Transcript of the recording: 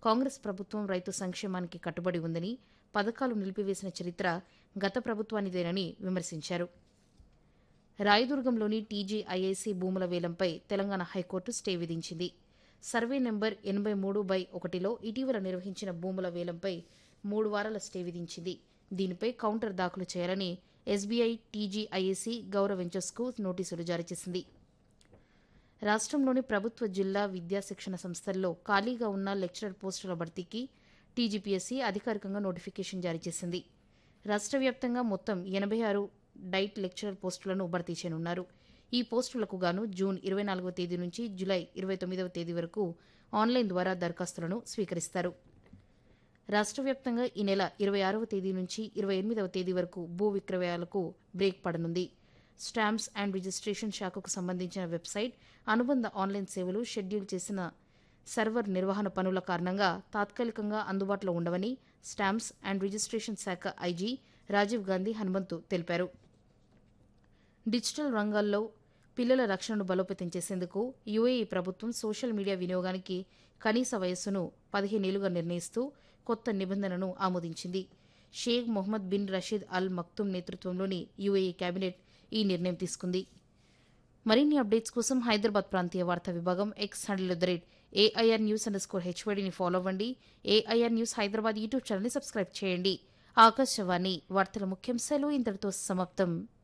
కాంగ్రెస్ ప్రభుత్వం రైతు సంక్షేమానికి కట్టుబడి ఉందని పథకాలు నిలిపివేసిన చరిత్ర గత ప్రభుత్వానిదేనని విమర్శించారు రాయదుర్గంలోని టీజీఐఐసి భూముల వేలంపై తెలంగాణ హైకోర్టు స్టే విధించింది సర్వే నెంబర్ ఎనభై మూడు బై ఒకటిలో ఇటీవల నిర్వహించిన భూముల వేలంపై మూడు వారాల స్టే విధించింది దీనిపై కౌంటర్ దాఖలు చేయాలని ఎస్బీఐ టీజీఐఏసీ గౌరవ వెంచర్స్కు నోటీసులు జారీ చేసింది రాష్ట్రంలోని ప్రభుత్వ జిల్లా విద్యా శిక్షణ సంస్థల్లో ఖాళీగా ఉన్న లెక్చరర్ పోస్టుల భర్తీకి టీజీపీఎస్సీ అధికారికంగా నోటిఫికేషన్ జారీ చేసింది రాష్ట్ర వ్యాప్తంగా మొత్తం ఎనభై ఆరు డైట్ లెక్చరర్ పోస్టులను భర్తీ చేయనున్నారు ఈ పోస్టులకు గాను జూన్ ఇరవై నాలుగవ తేదీ నుంచి జూలై ఇరవై తొమ్మిదవ తేదీ వరకు ఆన్లైన్ ద్వారా దరఖాస్తులను స్వీకరిస్తారు రాష్ట్ర వ్యాప్తంగా ఈ నెల ఇరవై ఆరవ తేదీ నుంచి ఇరవై ఎనిమిదవ తేదీ వరకు భూ విక్రయాలకు బ్రేక్ పడనుంది స్టాంప్స్ అండ్ రిజిస్ట్రేషన్ శాఖకు సంబంధించిన వెబ్సైట్ అనుబంధ ఆన్లైన్ సేవలు షెడ్యూల్ చేసిన సర్వర్ నిర్వహణ పనుల కారణంగా తాత్కాలికంగా అందుబాటులో ఉండవని స్టాంప్స్ అండ్ రిజిస్ట్రేషన్ శాఖ ఐజీ రాజీవ్ గాంధీ హనుమంతు తెలిపారు డిజిటల్ రంగాల్లో పిల్లల రక్షణను బలోపేతం చేసేందుకు యుఏఈ ప్రభుత్వం సోషల్ మీడియా వినియోగానికి కనీస వయస్సును పదిహేనేళ్లుగా నిర్ణయిస్తూ కొత్త నిబంధనను ఆమోదించింది Sheikh Mohammed bin Rashid Al Maktoum నేతృత్వంలోని యుఏఈ కేబినెట్ ఈ నిర్ణయం తీసుకుంది మరిన్ని అప్డేట్స్ కోసం హైదరాబాద్ ప్రాంతీయ వార్తా విభాగం X handle the rate AIR news underscore హెచ్వైడీని ఫాలో అవ్వండి ఏఐఆర్ న్యూస్ హైదరాబాద్ యూట్యూబ్ ఛానల్ని సబ్స్క్రైబ్ చేయండి ఆకాశవాణి వార్తల ముఖ్యాంశాలు ఇంతటితో సమాప్తం